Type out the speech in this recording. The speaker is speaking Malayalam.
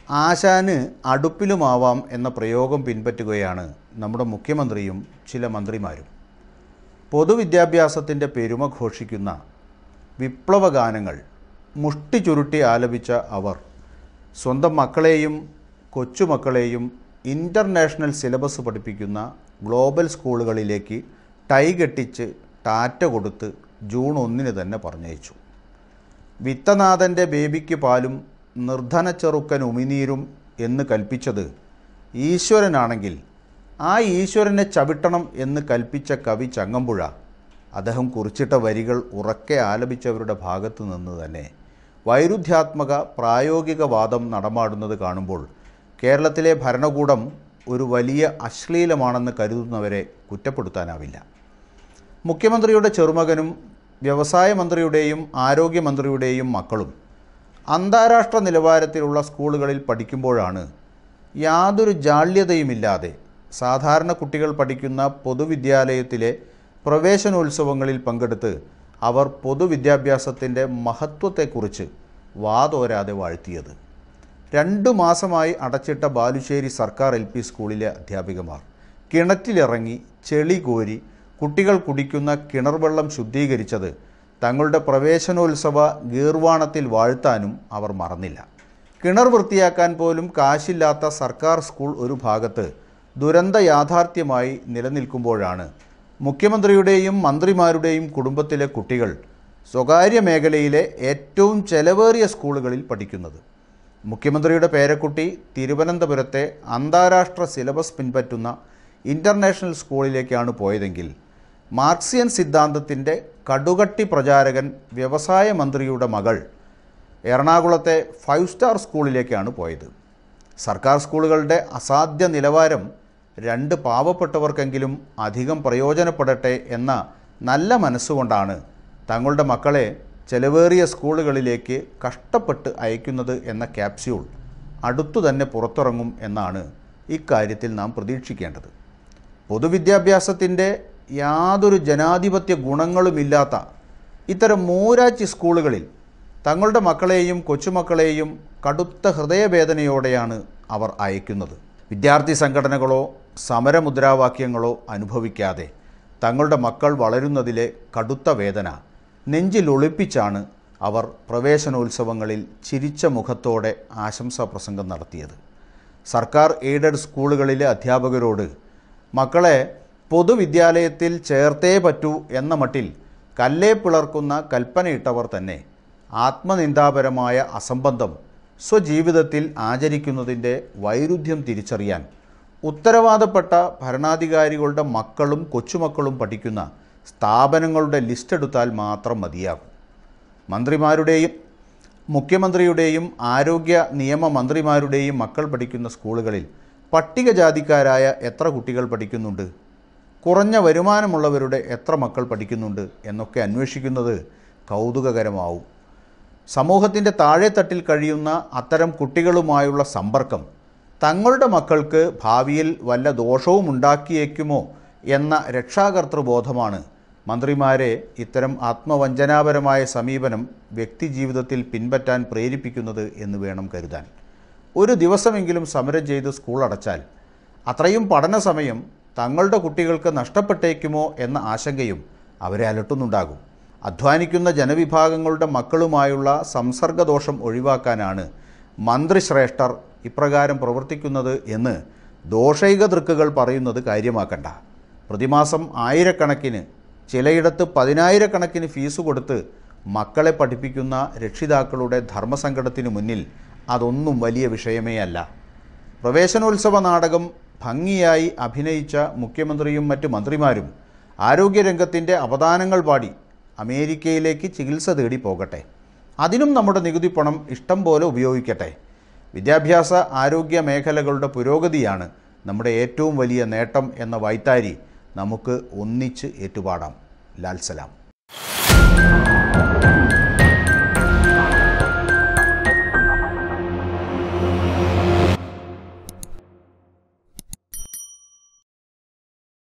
ആശാന് അടുപ്പിലുമാവാം എന്ന പ്രയോഗം പിൻപറ്റുകയാണ് നമ്മുടെ മുഖ്യമന്ത്രിയും ചില മന്ത്രിമാരും പൊതുവിദ്യാഭ്യാസത്തിൻ്റെ പെരുമ ഘോഷിക്കുന്ന വിപ്ലവ ഗാനങ്ങൾ മുഷ്ടി ചുരുട്ടി ആലപിച്ച അവർ സ്വന്തം മക്കളെയും കൊച്ചുമക്കളെയും ഇൻ്റർനാഷണൽ സിലബസ് പഠിപ്പിക്കുന്ന ഗ്ലോബൽ സ്കൂളുകളിലേക്ക് ടൈ കെട്ടിച്ച് ടാറ്റ കൊടുത്ത് ജൂൺ ഒന്നിന് തന്നെ പറഞ്ഞയച്ചു വിത്തനാഥൻ്റെ ബേബിക്ക് പാലും നിർധന ചെറുക്കൻ ഉമിനീരും എന്ന് കൽപ്പിച്ചത് ഈശ്വരനാണെങ്കിൽ ആ ഈശ്വരനെ ചവിട്ടണം എന്ന് കൽപ്പിച്ച കവി ചങ്ങമ്പുഴ അദ്ദേഹം കുറിച്ചിട്ട വരികൾ ഉറക്കെ ആലപിച്ചവരുടെ ഭാഗത്തു നിന്ന് തന്നെ വൈരുദ്ധ്യാത്മക പ്രായോഗിക വാദം നടമാടുന്നത് കാണുമ്പോൾ കേരളത്തിലെ ഭരണകൂടം ഒരു വലിയ അശ്ലീലമാണെന്ന് കരുതുന്നവരെ കുറ്റപ്പെടുത്താനാവില്ല മുഖ്യമന്ത്രിയുടെ ചെറുമകനും വ്യവസായ മന്ത്രിയുടെയും ആരോഗ്യമന്ത്രിയുടെയും മക്കളും അന്താരാഷ്ട്ര നിലവാരത്തിലുള്ള സ്കൂളുകളിൽ പഠിക്കുമ്പോഴാണ് യാതൊരു ജാള്യതയുമില്ലാതെ സാധാരണ കുട്ടികൾ പഠിക്കുന്ന പൊതുവിദ്യാലയത്തിലെ പ്രവേശനോത്സവങ്ങളിൽ പങ്കെടുത്ത് അവർ പൊതുവിദ്യാഭ്യാസത്തിൻ്റെ മഹത്വത്തെക്കുറിച്ച് വാതോരാതെ വാഴ്ത്തിയത് രണ്ടു മാസമായി അടച്ചിട്ട ബാലുശ്ശേരി സർക്കാർ എൽ പി സ്കൂളിലെ അധ്യാപികമാർ കിണറ്റിലിറങ്ങി ചെളി കോരി കുട്ടികൾ കുടിക്കുന്ന കിണർ വെള്ളം ശുദ്ധീകരിച്ചത് തങ്ങളുടെ പ്രവേശനോത്സവ ഗീർവാണത്തിൽ വാഴ്ത്താനും അവർ മറന്നില്ല കിണർ വൃത്തിയാക്കാൻ പോലും കാശില്ലാത്ത സർക്കാർ സ്കൂൾ ഒരു ഭാഗത്ത് ദുരന്ത യാഥാർത്ഥ്യമായി നിലനിൽക്കുമ്പോഴാണ് മുഖ്യമന്ത്രിയുടെയും മന്ത്രിമാരുടെയും കുടുംബത്തിലെ കുട്ടികൾ സ്വകാര്യ മേഖലയിലെ ഏറ്റവും ചെലവേറിയ സ്കൂളുകളിൽ പഠിക്കുന്നത് മുഖ്യമന്ത്രിയുടെ പേരക്കുട്ടി തിരുവനന്തപുരത്തെ അന്താരാഷ്ട്ര സിലബസ് പിൻപറ്റുന്ന ഇൻ്റർനാഷണൽ സ്കൂളിലേക്കാണ് പോയതെങ്കിൽ മാർക്സിയൻ സിദ്ധാന്തത്തിൻ്റെ കടുകട്ടി പ്രചാരകൻ വ്യവസായ മന്ത്രിയുടെ മകൾ എറണാകുളത്തെ ഫൈവ് സ്റ്റാർ സ്കൂളിലേക്കാണ് പോയത് സർക്കാർ സ്കൂളുകളുടെ അസാധ്യ നിലവാരം രണ്ട് പാവപ്പെട്ടവർക്കെങ്കിലും അധികം പ്രയോജനപ്പെടട്ടെ എന്ന നല്ല മനസ്സുകൊണ്ടാണ് തങ്ങളുടെ മക്കളെ ചെലവേറിയ സ്കൂളുകളിലേക്ക് കഷ്ടപ്പെട്ട് അയക്കുന്നത് എന്ന ക്യാപ്സ്യൂൾ അടുത്തു തന്നെ പുറത്തിറങ്ങും എന്നാണ് ഇക്കാര്യത്തിൽ നാം പ്രതീക്ഷിക്കേണ്ടത് പൊതുവിദ്യാഭ്യാസത്തിൻ്റെ യാതൊരു ജനാധിപത്യ ഗുണങ്ങളുമില്ലാത്ത ഇത്തരം മൂരാച്ചി സ്കൂളുകളിൽ തങ്ങളുടെ മക്കളെയും കൊച്ചുമക്കളെയും കടുത്ത ഹൃദയവേദനയോടെയാണ് അവർ അയക്കുന്നത് വിദ്യാർത്ഥി സംഘടനകളോ സമരമുദ്രാവാക്യങ്ങളോ അനുഭവിക്കാതെ തങ്ങളുടെ മക്കൾ വളരുന്നതിലെ കടുത്ത വേദന നെഞ്ചിൽ ഒളിപ്പിച്ചാണ് അവർ പ്രവേശനോത്സവങ്ങളിൽ ചിരിച്ച മുഖത്തോടെ ആശംസാ പ്രസംഗം നടത്തിയത് സർക്കാർ എയ്ഡഡ് സ്കൂളുകളിലെ അധ്യാപകരോട് മക്കളെ പൊതുവിദ്യാലയത്തിൽ ചേർത്തേ പറ്റൂ എന്ന മട്ടിൽ കല്ലേ പിളർക്കുന്ന കൽപ്പനയിട്ടവർ തന്നെ ആത്മനിന്ദാപരമായ അസംബന്ധം സ്വജീവിതത്തിൽ ആചരിക്കുന്നതിൻ്റെ വൈരുദ്ധ്യം തിരിച്ചറിയാൻ ഉത്തരവാദപ്പെട്ട ഭരണാധികാരികളുടെ മക്കളും കൊച്ചുമക്കളും പഠിക്കുന്ന സ്ഥാപനങ്ങളുടെ ലിസ്റ്റ് എടുത്താൽ മാത്രം മതിയാകും മന്ത്രിമാരുടെയും മുഖ്യമന്ത്രിയുടെയും ആരോഗ്യ നിയമ മന്ത്രിമാരുടെയും മക്കൾ പഠിക്കുന്ന സ്കൂളുകളിൽ പട്ടികജാതിക്കാരായ എത്ര കുട്ടികൾ പഠിക്കുന്നുണ്ട് കുറഞ്ഞ വരുമാനമുള്ളവരുടെ എത്ര മക്കൾ പഠിക്കുന്നുണ്ട് എന്നൊക്കെ അന്വേഷിക്കുന്നത് കൗതുകകരമാവും സമൂഹത്തിൻ്റെ താഴെത്തട്ടിൽ കഴിയുന്ന അത്തരം കുട്ടികളുമായുള്ള സമ്പർക്കം തങ്ങളുടെ മക്കൾക്ക് ഭാവിയിൽ വല്ല ദോഷവും ഉണ്ടാക്കിയേക്കുമോ എന്ന രക്ഷാകർത്തൃബോധമാണ് മന്ത്രിമാരെ ഇത്തരം ആത്മവഞ്ചനാപരമായ സമീപനം വ്യക്തിജീവിതത്തിൽ പിൻപറ്റാൻ പ്രേരിപ്പിക്കുന്നത് എന്ന് വേണം കരുതാൻ ഒരു ദിവസമെങ്കിലും സമരം ചെയ്ത് സ്കൂൾ അടച്ചാൽ അത്രയും പഠന സമയം തങ്ങളുടെ കുട്ടികൾക്ക് നഷ്ടപ്പെട്ടേക്കുമോ എന്ന ആശങ്കയും അവരെ അലട്ടുന്നുണ്ടാകും അധ്വാനിക്കുന്ന ജനവിഭാഗങ്ങളുടെ മക്കളുമായുള്ള സംസർഗദോഷം ഒഴിവാക്കാനാണ് മന്ത്രിശ്രേഷ്ഠർ ഇപ്രകാരം പ്രവർത്തിക്കുന്നത് എന്ന് ദോഷൈക ദൃക്കുകൾ പറയുന്നത് കാര്യമാക്കണ്ട പ്രതിമാസം ആയിരക്കണക്കിന് ചിലയിടത്ത് പതിനായിരക്കണക്കിന് ഫീസ് കൊടുത്ത് മക്കളെ പഠിപ്പിക്കുന്ന രക്ഷിതാക്കളുടെ ധർമ്മസങ്കടത്തിനു മുന്നിൽ അതൊന്നും വലിയ വിഷയമേ അല്ല പ്രവേശനോത്സവ നാടകം ഭംഗിയായി അഭിനയിച്ച മുഖ്യമന്ത്രിയും മറ്റു മന്ത്രിമാരും ആരോഗ്യരംഗത്തിൻ്റെ അവദാനങ്ങൾ പാടി അമേരിക്കയിലേക്ക് ചികിത്സ തേടി പോകട്ടെ അതിനും നമ്മുടെ നികുതി പണം ഇഷ്ടം പോലെ ഉപയോഗിക്കട്ടെ വിദ്യാഭ്യാസ ആരോഗ്യ മേഖലകളുടെ പുരോഗതിയാണ് നമ്മുടെ ഏറ്റവും വലിയ നേട്ടം എന്ന വായ്ത്താരി നമുക്ക് ഒന്നിച്ച് ഏറ്റുപാടാം ലാൽ സലാം